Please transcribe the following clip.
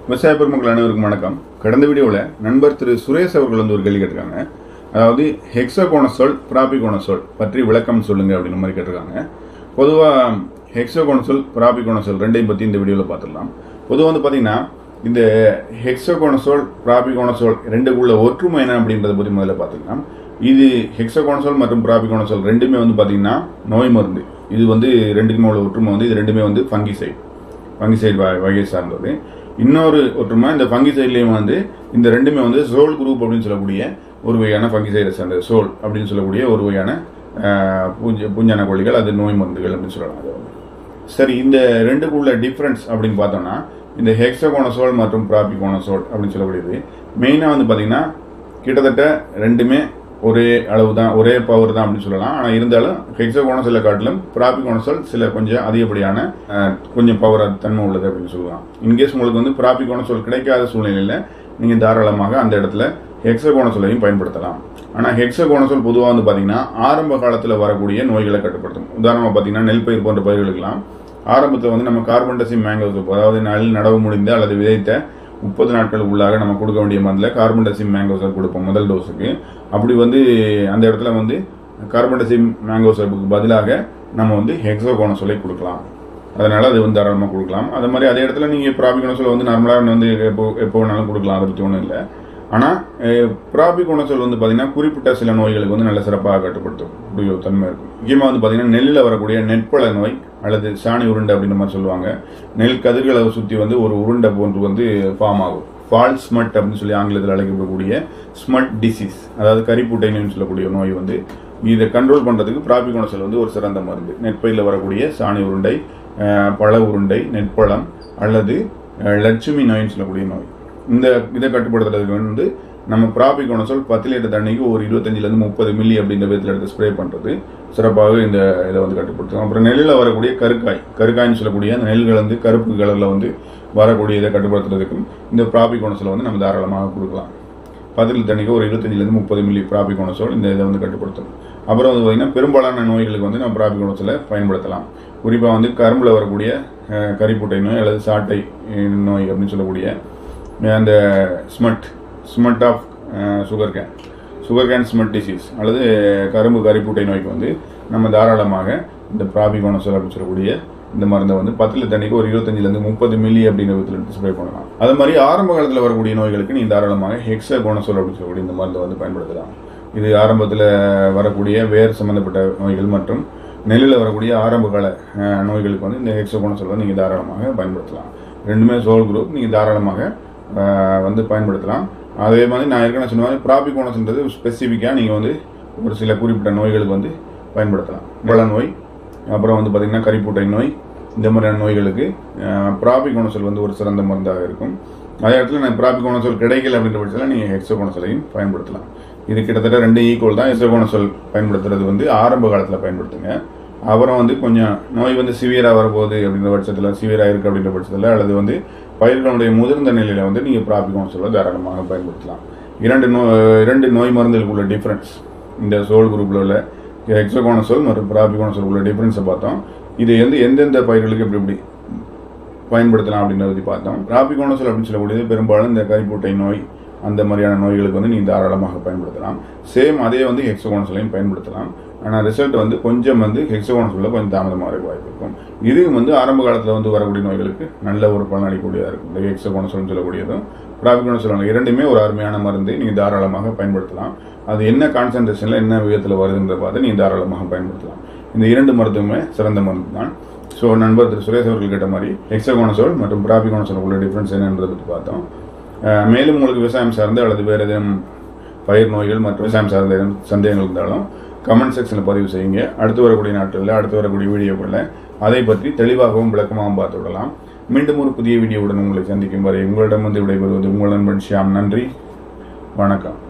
விவசாய பெருமக்கள் அனைவருக்கும் வணக்கம் கடந்த வீடியோவில் நண்பர் திரு சுரேஷ் அவர்கள் வந்து ஒரு கேள்வி கேட்டிருக்காங்க அதாவது ஹெக்ஸோகோனசோல் பிராபிகோனசோல் பற்றி விளக்கம் சொல்லுங்க அப்படின்னு மாதிரி கேட்டிருக்காங்க பொதுவாக ஹெக்ஸோகோனசோல் பிராபிகோனசோல் ரெண்டையும் பற்றி இந்த வீடியோவில் பார்த்துடலாம் பொதுவாக வந்து பார்த்தீங்கன்னா இந்த ஹெக்ஸோகோனசோல் பிராபிகோனசோல் ரெண்டுக்குள்ள ஒற்றுமை என்ன அப்படின்றத பற்றி முதல்ல பார்த்துக்கலாம் இது ஹெக்ஸோகோனசோல் மற்றும் பிராபிகோனசோல் ரெண்டுமே வந்து பார்த்தீங்கன்னா நோய் மருந்து இது வந்து ரெண்டுக்குமே உள்ள ஒற்றுமை வந்து இது ரெண்டுமே வந்து ஃபங்கிசைட் ஃபங்கிசைட் வகையை சார்ந்தது இன்னொரு ஒற்றுமை இந்த ஃபங்கிசைட்லேயும் வந்து இந்த ரெண்டுமே வந்து சோல் குரூப் அப்படின்னு சொல்லக்கூடிய ஒரு வகையான ஃபங்கிசைடை சார்ந்தது சோல் அப்படின்னு சொல்லக்கூடிய ஒரு வகையான ஆஹ், பூஞ்ச பூஞ்சான கொல்லிகள் அது நோய் மருந்துகள் அப்படின்னு சொல்லலாம் அது வந்து. சரி இந்த ரெண்டுக்குள்ள டிஃப்ரென்ஸ் அப்படின்னு பார்த்தோம்னா இந்த ஹெக்ஸகோனசோல் மற்றும் ப்ராபிகோனசோல் அப்படின்னு சொல்லக்கூடியது மெயினாக வந்து பார்த்தீங்கன்னா கிட்டத்தட்ட ரெண்டுமே ஒரே அளவு தான் ஒரே பவர் தான் அப்படின்னு சொல்லலாம் ஆனால் இருந்தாலும் ஹெக்ஸகோனசோலை காட்டிலும் ப்ராபிகோனசோல் சில கொஞ்சம் அதிகப்படியான அஹ், கொஞ்சம் பவர் தன்மை உள்ளது அப்படின்னு சொல்லலாம் இன்கேஸ் உங்களுக்கு வந்து ப்ராபிகோனசோல் கிடைக்காத சூழ்நிலையில் நீங்கள் தாராளமாக அந்த இடத்துல ஹெக்ஸகோனசோலையும் பயன்படுத்தலாம் ஆனால் ஹெக்ஸகோனசோல் பொதுவாக வந்து பார்த்தீங்கன்னா ஆரம்ப காலத்தில் வரக்கூடிய நோய்களை கட்டுப்படுத்தும் உதாரணமாக பார்த்தீங்கன்னா நெல் பயிர் போன்ற பயிர்களுக்கெல்லாம் ஆரம்பத்தில் வந்து நம்ம கார்பன் டெசிம் மேங்கோ சூப் அதாவது நெல் நடவு முடிந்த அல்லது விதைத்த முப்பது நாட்கள் உள்ளாக நம்ம கொடுக்க வேண்டிய மருந்தில் கார்பன் டெசிம் மேங்கோ சோப் கொடுப்போம் முதல் டோஸுக்கு அப்படி வந்து அந்த இடத்துல வந்து கார்பன் டெசிம் மேங்கோ சோப்புக்கு பதிலாக நம்ம வந்து ஹெக்ஸோகோனசோலை கொடுக்கலாம் அதனால அது வந்து தாராளமாக கொடுக்கலாம் அது மாதிரி அதே இடத்துல நீங்கள் ப்ராபிகோனசோல் வந்து நார்மலாக வந்து எப்போ எப்போ வேணாலும் கொடுக்கலாம் அதை பற்றி ஒன்றும் இல்லை ஆனால் ப்ராபிகோனசோல் வந்து பார்த்தீங்கன்னா குறிப்பிட்ட சில நோய்களுக்கு வந்து நல்ல சிறப்பாக கட்டுப்படுத்தும் கூடிய ஒரு தன்மை இருக்கும் முக்கியமாக வந்து பார்த்தீங்கன்னா நெல்லில் வரக்கூடிய நெற்பழ நோய் அல்லது சாணி உருண்டை அப்படின்ற மாதிரி சொல்லுவாங்க நெல் கதிர்களை சுற்றி வந்து ஒரு உருண்டை போன்று வந்து ஃபார்ம் ஆகும் ஃபால் ஸ்மட் அப்படின்னு சொல்லி ஆங்கிலத்தில் அழைக்கப்படக்கூடிய ஸ்மட் டிசீஸ் அதாவது கரிப்பூட்டை நோய்னு சொல்லக்கூடிய நோய் வந்து இதை கண்ட்ரோல் பண்ணுறதுக்கு ப்ராபிகோனசல் வந்து ஒரு சிறந்த மருந்து நெற்பயிரில் வரக்கூடிய சாணி உருண்டை அஹ், பழ உருண்டை நெற்பழம் அல்லது அஹ், லட்சுமி நோயின்னு சொல்லக்கூடிய நோய் இந்த இதை கட்டுப்படுத்துறதுக்கு வந்து நம்ம ப்ராபிகோனசோல் பத்து லிட்டர் தண்ணிக்கு ஒரு இருபத்தஞ்சிலேருந்து முப்பது மில்லி அப்படின்ற விதத்தில் எடுத்து ஸ்ப்ரே பண்ணுறது சிறப்பாக இந்த இதை வந்து கட்டுப்படுத்தும் அப்புறம் நெல்லில் வரக்கூடிய கருக்காய் கருக்காய்னு சொல்லக்கூடிய அந்த நெல்கள் வந்து கருப்பு கலரில் வந்து வரக்கூடிய இதை கட்டுப்படுத்துறதுக்கும் இந்த ப்ராபிகோனசோல் வந்து நம்ம தாராளமாக கொடுக்கலாம் பத்து லிட்டர் தண்ணிக்கு ஒரு இருபத்தஞ்சிலேருந்து முப்பது மில்லி ப்ராபிகோனசோல் இந்த இதை வந்து கட்டுப்படுத்தும் அப்புறம் வந்து பார்த்திங்கன்னா பெரும்பாலான நோய்களுக்கு வந்து நம்ம ப்ராபிகோனசோலை பயன்படுத்தலாம் குறிப்பாக வந்து கரும்பில் வரக்கூடிய அஹ், கரிப்புட்டை நோய் அல்லது சாட்டை அஹ், நோய் அப்படின்னு சொல்லக்கூடிய அஹ், அந்த smut smut of sugar cane sugar cane smut disease அல்லது கரும்பு கரிப்புட்டை நோய்க்கு வந்து நம்ம தாராளமாக இந்த ப்ராபிகோனசோல் அப்படின்னு சொல்லக்கூடிய இந்த மருந்தை வந்து பத்து லிட்டர் தண்ணிக்கு ஒரு இருபத்தஞ்சிலேருந்து முப்பது மில்லி அப்படிங்கிற விதத்தில் எடுத்து ஸ்ப்ரே பண்ணலாம் அது மாதிரி ஆரம்ப காலத்தில் வரக்கூடிய நோய்களுக்கு நீ தாராளமாக ஹெக்ஸகோனசோல் அப்படின்னு சொல்லக்கூடிய இந்த மருந்தை வந்து பயன்படுத்தலாம் இது ஆரம்பத்தில் வரக்கூடிய வேர் சம்பந்தப்பட்ட நோய்கள் மற்றும் நெல்லில் வரக்கூடிய ஆரம்ப கால அஹ், நோய்களுக்கு வந்து இந்த ஹெக்ஸகோனசோல் வந்து நீங்கள் தாராளமாக பயன்படுத்தலாம் ரெண்டுமே சோல் குரூப் நீங்கள் தாராளமாக அஹ், வந்து பயன்படுத்தலாம் அதே மாதிரி நான் ஏற்கனவே சொன்ன மாதிரி ப்ராபிகோனஸ்ன்றது ஸ்பெசிஃபிக்காக நீங்கள் வந்து ஒரு சில குறிப்பிட்ட நோய்களுக்கு வந்து பயன்படுத்தலாம் பல நோய் அப்புறம் வந்து பார்த்திங்கன்னா கரிப்பூட்டை நோய் இந்த மாதிரியான நோய்களுக்கு ப்ராபிகோனசோல் வந்து ஒரு சிறந்த மருந்தாக இருக்கும் அதே இடத்துல நான் ப்ராபிகோனசோல் கிடைக்கல அப்படின்ற பட்சத்தில் நீங்கள் ஹெக்ஸோகோனசோலையும் பயன்படுத்தலாம் இது கிட்டத்தட்ட ரெண்டு ஈக்குவல் தான் ஹெக்ஸோகோனசோல் பயன்படுத்துறது வந்து ஆரம்ப காலத்தில் பயன்படுத்துங்க அப்புறம் வந்து கொஞ்சம் நோய் வந்து சிவியராக வரப்போகுது அப்படின்ற பட்சத்தில் சிவியராக இருக்குது அப்படின்ற பட்சத்தில் அல்லது வந்து பயிர்களுடைய முதிர்ந்த நிலையில் வந்து நீங்கள் ப்ராபிகோனசோலை தாராளமாக பயன்படுத்தலாம் இரண்டு நோ இரண்டு நோய் மருந்துகளுக்கு உள்ள டிஃப்ரென்ஸ் இந்த சோல் குரூப்பில் உள்ள ஹெக்ஸோகோனசோல் மற்றும் ப்ராபிகோனசோல் உள்ள டிஃப்ரென்ஸை பார்த்தோம் இது வந்து எந்தெந்த பயிர்களுக்கு எப்படி எப்படி பயன்படுத்தலாம் அப்படின்றத பற்றி பார்த்தோம் ப்ராபிகோனசோல் அப்படின்னு சொல்லக்கூடியது பெரும்பாலும் இந்த கைப்பூட்டை நோய் அந்த மாதிரியான நோய்களுக்கு வந்து நீங்கள் தாராளமாக பயன்படுத்தலாம் சேம் அதே வந்து ஹெக்ஸோகோனசோலையும் பயன்படுத்தலாம் ஆனால் ரிசல்ட் வந்து கொஞ்சம் வந்து ஹெக்ஸோகோனசோலில் கொஞ்சம் தாமதமாக இருக்க வாய்ப்பு இருக்கும் இது வந்து ஆரம்ப காலத்தில் வந்து வரக்கூடிய நோய்களுக்கு நல்ல ஒரு பலன் அளிக்கக்கூடியதாக இருக்கும் இந்த ஹெக்ஸோகோனசோல்னு சொல்லக்கூடியதும் ப்ராபிகோனசோல் இரண்டுமே ஒரு அருமையான மருந்து நீங்கள் தாராளமாக பயன்படுத்தலாம் அது என்ன கான்சன்ட்ரேஷனில் என்ன விதத்தில் வருதுன்றத பார்த்து நீங்கள் தாராளமாக பயன்படுத்தலாம் இந்த இரண்டு மருந்துமே சிறந்த மருந்து தான் ஸோ நண்பர் திரு சுரேஷ் அவர்கள் கேட்ட மாதிரி ஹெக்ஸகோனசோல் மற்றும் ப்ராபிகோனசோல் உள்ள டிஃப்ரென்ஸ் என்னன்றதை பற்றி பார்த்தோம் அஹ் மேலும் உங்களுக்கு விவசாயம் சார்ந்த அல்லது வேறு ஏதேனும் பயிர் நோய்கள் மற்றும் விவசாயம் சார்ந்த ஏதேனும் சந்தேகங்கள் இருந்தாலும் கமெண்ட் செக்ஷனில் பதிவு செய்யுங்க அடுத்து வரக்கூடிய நாட்களில் அடுத்து வரக்கூடிய வீடியோக்களில் அதை பற்றி தெளிவாகவும் விளக்கமாகவும் பார்த்து விடலாம் மீண்டும் ஒரு புதிய வீடியோவுடன் உங்களை சந்திக்கும் வரை உங்களிடம் வந்து விடைபெறுவது உங்கள் நண்பன் ஷியாம் நன்றி வணக்கம்